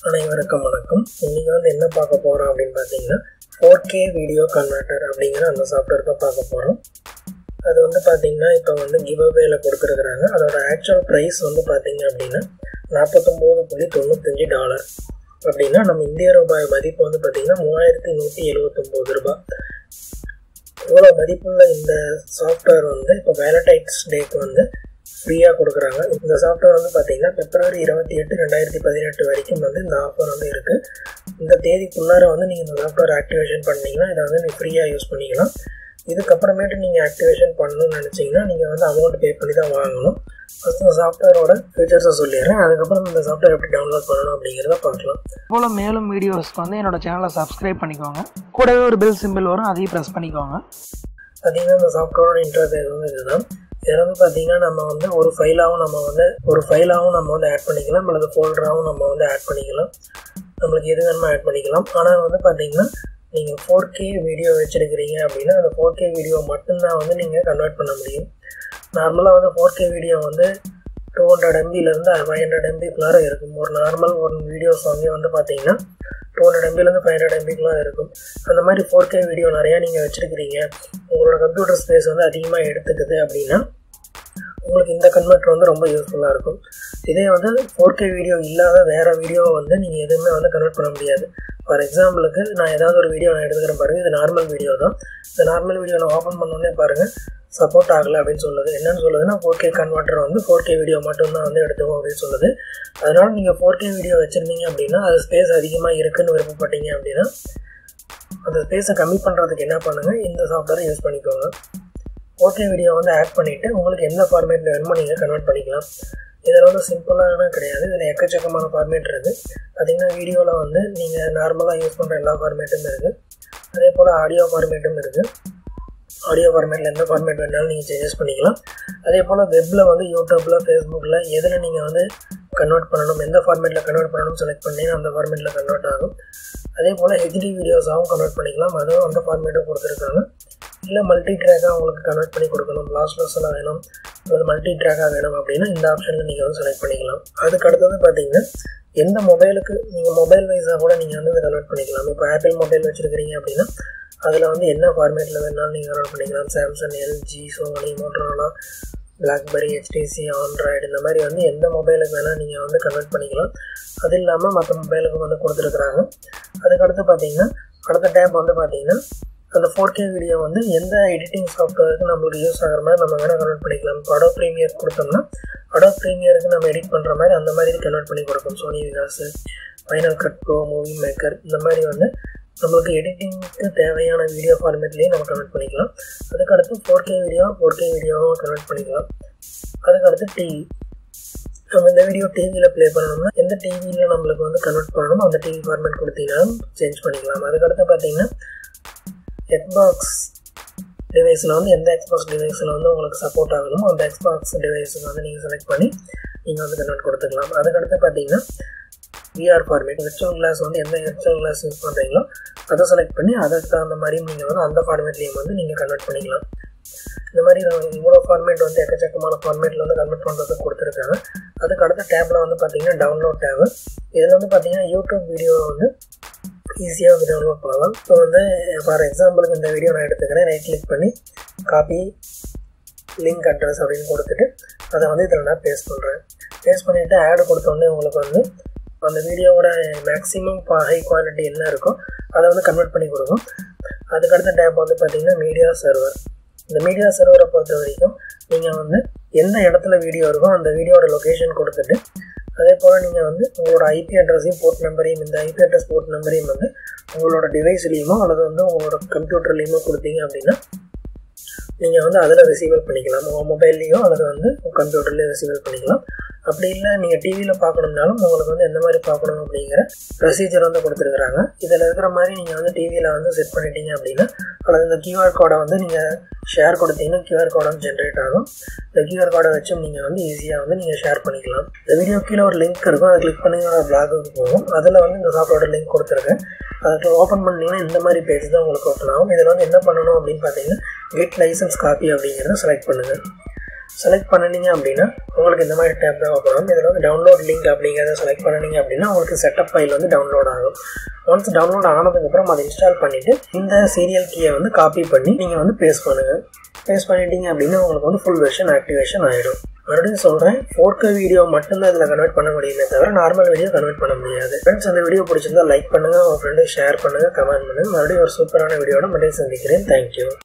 அனைவருக்கும் வணக்கம் இன்னைக்கு வந்து என்ன பார்க்க போகிறோம் அப்படின்னு பார்த்தீங்கன்னா ஃபோர் கே வீடியோ கன்வெர்ட்டர் அப்படிங்கிற அந்த சாஃப்ட்வேர் தான் பார்க்க போகிறோம் அது வந்து பார்த்தீங்கன்னா இப்போ வந்து கிவ் அவேல கொடுத்துருக்குறாங்க அதோட ஆக்சுவல் ப்ரைஸ் வந்து பார்த்தீங்க அப்படின்னா நாற்பத்தொம்போது புள்ளி தொண்ணூத்தஞ்சு டாலர் அப்படின்னா நம்ம இந்திய ரூபாய் மதிப்பு வந்து பார்த்தீங்கன்னா மூவாயிரத்தி நூற்றி எழுபத்தொம்போது ரூபாய் இவ்வளோ மதிப்புள்ள இந்த சாஃப்ட்வேர் வந்து இப்போ வேலடைட்ஸ் டேக்கு வந்து ஃப்ரீயாக கொடுக்குறாங்க இந்த சாஃப்ட்வேர் வந்து பார்த்தீங்கன்னா பிப்ரவரி இருபத்தி எட்டு ரெண்டாயிரத்தி பதினெட்டு வரைக்கும் வந்து இந்த ஆஃபர் வந்து இருக்குது இந்த தேதிக்குள்ளார வந்து நீங்கள் இந்த சாஃப்ட்வேர் ஆக்டிவேஷன் பண்ணீங்கன்னா இதை வந்து நீங்கள் ஃப்ரீயாக யூஸ் பண்ணிக்கலாம் இதுக்கப்புறமேட்டு நீங்கள் ஆக்டிவேஷன் பண்ணணும்னு நினச்சிங்கன்னா நீங்கள் வந்து அமௌண்ட் பே பண்ணி தான் வாங்கணும் ஃபஸ்ட் இந்த சாஃப்ட்வேரோட ஃபீச்சர்ஸை சொல்லிடுறேன் அதுக்கப்புறம் இந்த சாஃப்ட்வேர் எப்படி டவுன்லோட் பண்ணணும் அப்படிங்கிறத பார்க்கலாம் போல் மேலும் வீடியோஸ்க்கு வந்து என்னோட சேனலை சப்ஸ்கிரைப் பண்ணிக்கோங்க கூடவே ஒரு பெல் சிம்பிள் வரும் அதையும் ப்ரெஸ் பண்ணிக்கோங்க பார்த்தீங்கன்னா இந்த சாஃப்ட்வேரோட இன்டர்ஃபேஸ் வந்து இதுதான் இதில் வந்து பார்த்தீங்கன்னா நம்ம வந்து ஒரு ஃபைலாகவும் நம்ம வந்து ஒரு ஃபைலாகவும் நம்ம வந்து ஆட் பண்ணிக்கலாம் அல்லது ஃபோல்டராகவும் நம்ம வந்து ஆட் பண்ணிக்கலாம் நம்மளுக்கு எது வேணுமோ ஆட் பண்ணிக்கலாம் ஆனால் வந்து பார்த்தீங்கன்னா நீங்கள் ஃபோர் கே வீடியோ வச்சுருக்கிறீங்க அப்படின்னா அந்த ஃபோர் கே வீடியோ மட்டும்தான் வந்து நீங்கள் கன்வெர்ட் பண்ண முடியும் நார்மலாக வந்து ஃபோர் கே வீடியோ வந்து டூ ஹண்ட்ரட் எம்பிலேருந்து ஃபைவ் ஹண்ட்ரட் எம்பிக்குள்ளார இருக்கும் ஒரு நார்மல் ஒரு வீடியோஸ் வந்து வந்து பார்த்தீங்கன்னா டூ ஹண்ட்ரட் எம்பிலேருந்து ஃபைவ் ஹண்ட்ரட் எம்பிக்குலாம் இருக்கும் அந்த மாதிரி ஃபோர் கே வீடியோ நிறையா நீங்கள் வச்சுருக்கிறீங்க உங்களோட கம்ப்யூட்டர் ஸ்பேஸ் வந்து அதிகமாக எடுத்துக்குது அப்படின்னா உங்களுக்கு இந்த கன்வெர்ட்டர் வந்து ரொம்ப யூஸ்ஃபுல்லாக இருக்கும் இதே வந்து ஃபோர் கே வீடியோ இல்லாத வேறு வீடியோவை வந்து நீங்கள் எதுவுமே வந்து கன்வெர்ட் பண்ண முடியாது ஃபார் எக்ஸாம்பிளுக்கு நான் ஏதாவது ஒரு வீடியோ நான் எடுத்துக்கிறேன் பாருங்கள் இது நார்மல் வீடியோ தான் இந்த நார்மல் வீடியோ நான் ஓப்பன் பண்ணோன்னே பாருங்கள் சப்போர்ட் ஆகலை அப்படின்னு சொல்லுது என்னன்னு சொல்லுதுன்னா ஃபோர் கே கன்வெர்ட்டர் வந்து ஃபோர் கே வீடியோ மட்டும்தான் வந்து எடுத்துக்கும் அப்படின்னு சொல்லுது அதனால் நீங்கள் ஃபோர் கே வீடியோ வச்சுருந்தீங்க அப்படின்னா அது ஸ்பேஸ் அதிகமாக இருக்குன்னு விருப்பப்பட்டீங்க அப்படின்னா அந்த ஸ்பேஸை கம்மி பண்ணுறதுக்கு என்ன பண்ணுங்கள் இந்த சாஃப்ட்வேரை யூஸ் பண்ணிக்கோங்க ஓகே வீடியோ வந்து ஆட் பண்ணிவிட்டு உங்களுக்கு எந்த ஃபார்மேட்டில் வேணுமோ நீங்கள் கன்வெர்ட் பண்ணிக்கலாம் இதில் வந்து சிம்பிளான கிடையாது இதில் எக்கச்சக்கமான ஃபார்மேட் இருக்குது பார்த்திங்கன்னா வீடியோவில் வந்து நீங்கள் நார்மலாக யூஸ் பண்ணுற எல்லா ஃபார்மேட்டும் இருக்குது அதே போல் ஆடியோ ஃபார்மேட்டும் இருக்குது ஆடியோ ஃபார்மேட்டில் எந்த ஃபார்மேட் வேணாலும் நீங்கள் சேஞ்சஸ் பண்ணிக்கலாம் அதே போல் வெப்பில் வந்து யூடியூப்பில் ஃபேஸ்புக்கில் எதில் நீங்கள் வந்து கன்வெர்ட் பண்ணணும் எந்த ஃபார்மேட்டில் கன்வெர்ட் பண்ணணும் செலக்ட் பண்ணீங்கன்னா அந்த ஃபார்மேட்டில் கன்வெர்ட் ஆகும் அதே போல் ஹெச்டி வீடியோஸாகவும் கன்வெர்ட் பண்ணிக்கலாம் அதுவும் அந்த ஃபார்மேட்டும் கொடுத்துருக்காங்க இல்லை மல்டி ட்ராக்காக உங்களுக்கு கன்வெர்ட் பண்ணி கொடுக்கணும் லாஸ் லாஸ்லாம் வேணும் அல்லது மல்டி ட்ராக்காக வேணும் அப்படின்னா இந்த ஆப்ஷனில் நீங்கள் வந்து செலக்ட் பண்ணிக்கலாம் அதுக்கு அடுத்தது பார்த்தீங்கன்னா எந்த மொபைலுக்கு நீங்கள் மொபைல் வைஸாக கூட நீங்கள் வந்து இதை கன்வெர்ட் பண்ணிக்கலாம் இப்போ ஆப்பிள் மொபைல் வச்சுருக்கிறீங்க அப்படின்னா அதில் வந்து என்ன ஃபார்மேட்டில் வேணாலும் நீங்கள் கன்வெர்ட் பண்ணிக்கலாம் Samsung LG Sony Motorola BlackBerry HTC Android இந்த மாதிரி வந்து எந்த மொபைலுக்கு வேணால் நீங்கள் வந்து கன்வெர்ட் பண்ணிக்கலாம் அது இல்லாமல் மற்ற மொபைலுக்கு வந்து கொடுத்துருக்குறாங்க அதுக்கடுத்து பார்த்தீங்கன்னா அடுத்த டேப் வந்து பார்த்தீங்கன்னா அந்த ஃபோர் கே வீடியோ வந்து எந்த எடிட்டிங் சாஃப்ட்வேருக்கு நம்மளுக்கு யூஸ் ஆகிற மாதிரி நம்ம வேணால் கன்வெர்ட் பண்ணிக்கலாம் இப்போ அடோ ப்ரீமியர் கொடுத்தோம்னா அடோ ப்ரீமியருக்கு நம்ம எடிட் பண்ணுற மாதிரி அந்த மாதிரி கன்வெர்ட் பண்ணி கொடுக்கும் Sony Vegas Final Cut Pro Movie Maker இந்த மாதிரி வந்து நம்மளுக்கு எடிட்டிங்க்கு தேவையான வீடியோ ஃபார்மேட்லேயே நம்ம கன்வெர்ட் பண்ணிக்கலாம் அதுக்கடுத்து four K video four K வீடியோவும் கன்வெர்ட் பண்ணிக்கலாம் அதுக்கடுத்து டிவி நம்ம இந்த வீடியோ டிவியில் ப்ளே பண்ணணும்னா எந்த டிவியில் நம்மளுக்கு வந்து கன்வெர்ட் பண்ணணுமோ அந்த டிவி ஃபார்மேட் கொடுத்தீங்கன்னா சேஞ்ச் பண்ணிக்கலாம் அதுக்கடுத்து பார்த்தீங்கன்னா எக்பாக்ஸ் டிவைஸில் வந்து எந்த எக்ஸ்பாக்ஸ் டிவைஸில் வந்து உங்களுக்கு சப்போர்ட் ஆகணுமோ அந்த எக்ஸ்பாக்ஸ் டிவைஸுக்கு வந்து நீங்கள் செலக்ட் பண்ணி நீங்கள் வந்து கன்வெர்ட் கொடுத்துக்கலாம் அதுக்கடுத்து பார்த்தீங்கன்னா விஆர் ஃபார்மேட் விர்ச்சுவல் கிளாஸ் வந்து எந்த விர்ச்சுவல் கிளாஸ் யூஸ் பண்ணுறீங்களோ அதை செலக்ட் பண்ணி அதுக்கு தகுந்த மாதிரி நீங்கள் வந்து அந்த ஃபார்மேட்லேயும் வந்து நீங்கள் கன்வெர்ட் பண்ணிக்கலாம் இந்த மாதிரி இவ்வளோ ஃபார்மேட் வந்து எக்கச்சக்கமான ஃபார்மேட்டில் வந்து கன்வெர்ட் பண்ணுறதுக்கு கொடுத்துருக்காங்க அதுக்கு அடுத்த டேப்பில் வந்து பார்த்தீங்கன்னா டவுன்லோட் டேபு இதில் வந்து பார்த்தீங்கன்னா யூடியூப் வீடியோ வந்து ஈஸியாக வந்து டவுன்லோட் பண்ணலாம் இப்போ வந்து ஃபார் எக்ஸாம்பிளுக்கு இந்த வீடியோ நான் எடுத்துக்கிறேன் ரைட் கிளிக் பண்ணி காப்பி லிங்க் அட்ரஸ் அப்படின்னு கொடுத்துட்டு அதை வந்து இதில் நான் பேஸ்ட் பண்ணுறேன் பேஸ்ட் பண்ணிவிட்டு ஆடு கொடுத்தோடனே உங்களுக்கு வந்து அந்த வீடியோவோட மேக்ஸிமம் ஹை குவாலிட்டி என்ன இருக்கோ அதை வந்து கன்வெர்ட் பண்ணி கொடுக்கும் அதுக்கடுத்த டேப் வந்து பார்த்திங்கன்னா மீடியா சர்வர் இந்த மீடியா சர்வரை பொறுத்த வரைக்கும் நீங்கள் வந்து எந்த இடத்துல வீடியோ இருக்கோ அந்த வீடியோட லொக்கேஷன் கொடுத்துட்டு அதே போல் நீங்கள் வந்து உங்களோட ஐபி அட்ரஸையும் போர்ட் நம்பரையும் இந்த ஐபி அட்ரஸ் போர்ட் நம்பரையும் வந்து உங்களோட டிவைஸ்லேயுமோ அல்லது வந்து உங்களோட கம்ப்யூட்டர்லேயுமோ கொடுத்தீங்க அப்படின்னா நீங்கள் வந்து அதில் ரிசீவர் பண்ணிக்கலாம் உங்கள் மொபைல்லையோ அல்லது வந்து கம்ப்யூட்டர்லேயும் ரிசீவர் பண்ணிக்கலாம் அப்படி இல்லை நீங்கள் டிவியில் பார்க்கணும்னாலும் உங்களுக்கு வந்து எந்த மாதிரி பார்க்கணும் அப்படிங்கிற ப்ரொசீஜர் வந்து கொடுத்துருக்குறாங்க இதில் இருக்கிற மாதிரி நீங்கள் வந்து டிவியில் வந்து செட் பண்ணிட்டீங்க அப்படின்னா அல்லது இந்த கியூஆர் கோடை வந்து நீங்கள் ஷேர் கொடுத்தீங்கன்னா கியூஆர் கோடை வந்து ஜென்ரேட் ஆகும் இந்த கியூஆர் கோடை வச்சும் நீங்கள் வந்து ஈஸியாக வந்து நீங்கள் ஷேர் பண்ணிக்கலாம் இந்த வீடியோ கீழே ஒரு லிங்க் இருக்கும் அதை கிளிக் பண்ணி பிளாகுக்கு போகும் அதில் வந்து இந்த சாஃப்ட்வேர் லிங்க் கொடுத்துருக்கேன் அதுக்கு ஓப்பன் பண்ணிங்கன்னா இந்த மாதிரி பேஜ் தான் உங்களுக்கு ஓப்பன் ஆகும் இதில் வந்து என்ன பண்ணணும் அப்படின்னு பார்த்தீங்கன்னா கெட் லைசன்ஸ் காப்பி அப்படிங்கிறத செலக்ட் பண்ணுங்கள் செலக்ட் பண்ணினீங்க அப்படின்னா உங்களுக்கு இந்த மாதிரி டேப் தான் ஓப்பன் ஆகும் இதில் வந்து டவுன்லோட் லிங்க் அப்படிங்கிறத செலக்ட் பண்ணினீங்க அப்படின்னா உங்களுக்கு செட்டப் ஃபைல் வந்து டவுன்லோட் ஆகும் ஒன்ஸ் டவுன்லோட் ஆனதுக்கப்புறம் அதை இன்ஸ்டால் பண்ணிவிட்டு இந்த சீரியல் கீயை வந்து காப்பி பண்ணி நீங்கள் வந்து பேஸ்ட் பண்ணுங்கள் பேஸ்ட் பண்ணிட்டீங்க அப்படின்னா உங்களுக்கு வந்து ஃபுல் வெர்ஷன் ஆக்டிவேஷன் ஆகிடும் மறுபடியும் சொல்கிறேன் ஃபோர்கே வீடியோ மட்டும்தான் இதில் கன்வெர்ட் பண்ண முடியுமே தவிர நார்மல் வீடியோ கன்வெர்ட் பண்ண முடியாது ஃப்ரெண்ட்ஸ் அந்த வீடியோ பிடிச்சிருந்தா லைக் பண்ணுங்கள் உங்கள் ஃப்ரெண்டு ஷேர் பண்ணுங்கள் கமெண்ட் பண்ணுங்கள் மறுபடியும் ஒரு சூப்பரான வீடியோட மட்டும் சந்திக்கிறேன் தேங்க்யூ